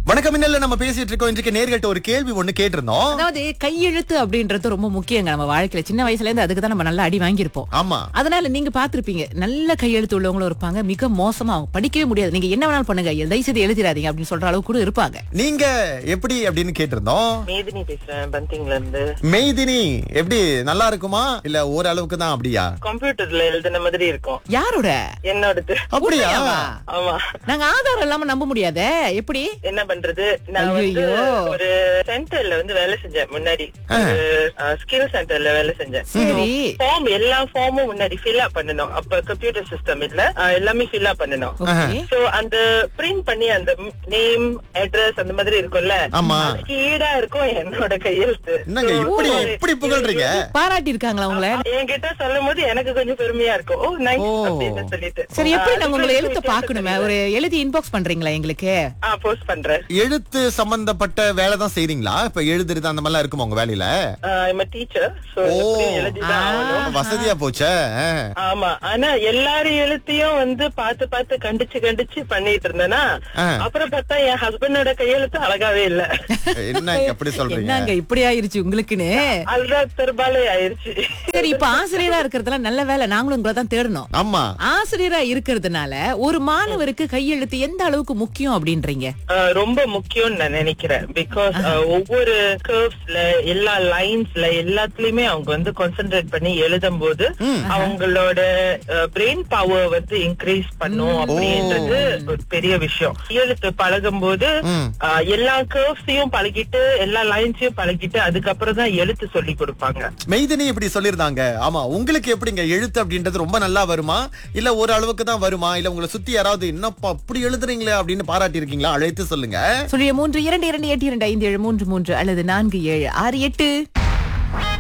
வணக்கம் மின்னல்ல நம்ம பேசிட்டு இருக்கோம் இன்றைக்கு நேர்கள்ட்ட ஒரு கேள்வி ஒண்ணு கேட்டிருந்தோம் அதாவது கையெழுத்து அப்படின்றது ரொம்ப முக்கியங்க நம்ம வாழ்க்கையில சின்ன வயசுல இருந்து அதுக்கு தான் நம்ம நல்லா அடி வாங்கியிருப்போம் ஆமா அதனால நீங்க பாத்திருப்பீங்க நல்ல கையெழுத்து உள்ளவங்களும் இருப்பாங்க மிக மோசமா அவங்க படிக்கவே முடியாது நீங்க என்ன வேணாலும் பண்ணுங்க தயவு செய்து எழுதிடாதீங்க அப்படின்னு சொல்ற அளவு கூட இருப்பாங்க நீங்க எப்படி அப்படின்னு கேட்டிருந்தோம் மேதினி பேசுறேன் பந்திங்ல இருந்து மெய்தினி எப்படி நல்லா இருக்குமா இல்ல ஓரளவுக்கு தான் அப்படியா கம்ப்யூட்டர்ல எழுதின மாதிரி இருக்கும் யாரோட என்னோடது அப்படியா உண்மையாவா? ஆமா நாங்க ஆதாரம் இல்லாம நம்ப முடியாதே எப்படி என்ன பண்றது நான் வந்து ஐயையோ. ஒரு சென்டர்ல வந்து வேலை செஞ்சேன் முன்னாடி ஸ்கில் சென்டர்ல வேலை செஞ்சேன் சரி ஃபார்ம் எல்லா ஃபார்மும் முன்னாடி ஃபில் அப் பண்ணணும் அப்ப கம்ப்யூட்டர் சிஸ்டம் இல்ல அஹ், எல்லாமே ஃபில் அப் பண்ணணும் ஓகே சோ அந்த பிரிண்ட் பண்ணி அந்த நேம் அட்ரஸ் அந்த மாதிரி இருக்கும்ல ஆமா. அதுக்கு ஈடா இருக்கும் என்னோட கையெழுத்து என்னங்க So, இப்படி இது- இப்படி புகழ்றீங்க பாராட்டி இருக்காங்களா உங்களை என்கிட்ட சொல்லும் போது எனக்கு கொஞ்சம் பெருமையா இருக்கும் ஓ நைஸ் ஓ. அப்படின்னு சொல்லிட்டு சரி எப்படி நாங்க உங்களை அதுக்கு எழுத்த வித்தியாசம் பாக்கணுமே தெரியுது. ஒரு எழுதி இன்பாக்ஸ் பண்றீங்களா எங்களுக்கு ஆ போஸ்ட் பண்றேன் எழுத்து சம்பந்தப்பட்ட வேலை தான் செய்றீங்களா இப்ப எழுதுறது அந்த மாதிரிலாம் இருக்குமா உங்க வேலையில ஐம் டீச்சர் சோ ஓ. எழுதிதான் ஆகணும் வசதியா போச்சே ஆ. ஆமா ஆனா எல்லாரும் எழுத்தையும் வந்து பார்த்து பார்த்து கண்டிச்சு கண்டிச்சு பண்ணிட்டு இருந்தேன்னா ஆ. அப்புறம் பார்த்தா என் ஹஸ்பண்டோட கையெழுத்து அழகாவே இல்ல என்ன எப்படி சொல்றீங்க என்னங்க இப்படி ஆயிருச்சு உங்களுக்குன்னு அதுதான் பெரும்பாலே ஆயிருச்சு சரி இப்ப ஆசிரியரா இருக்கிறதுல நல்ல வேலை நாங்களும் உங்களை தான் தேடணும் ஆமா ஆசிரியரா இருக்கிறதுனால ஒரு மாணவருக்கு கையெழுத்து எந்த அளவுக்கு முக்கியம் அப்படின்றீங்க ஆ, ரொம்ப முக்கியம்னு நான் நினைக்கிறேன் பிகாஸ் ஒவ்வொரு கர்வ்ஸ்ல எல்லா லைன்ஸ்ல எல்லாத்துலயுமே அவங்க வந்து கான்சென்ட்ரேட் பண்ணி எழுதும் போது அவங்களோட பிரெயின் பவர் வந்து இன்க்ரீஸ் பண்ணும் அப்படின்றது ஒரு பெரிய விஷயம் எழுத்து பழகும் போது ம். ஆ, எல்லா கர்வ்ஸையும் பழகிட்டு எல்லா லைன்ஸையும் பழகிட்டு அதுக்கப்புறம் தான் எழுத்து சொல்லி கொடுப்பாங்க மெய்தினி இப்படி சொல்லிருந்தாங்க ஆமா உங்களுக்கு எப்படிங்க எழுத்து அப்படின்றது ரொம்ப நல்லா வருமா இல்ல ஒரு அளவுக்கு தான் வருமா இல்ல உங்களை சுத்தி யாராவது என்னப்பா அப்படி எழுதுறீங்களே அப்படின்னு பாராட்டி இருக்கீங்களா அழைத்து சொல்லுங்க சொல்லிய மூன்று இரண்டு இரண்டு எட்டு இரண்டு ஐந்து ஏழு மூன்று மூன்று அல்லது நான்கு ஏழு ஆறு எட்டு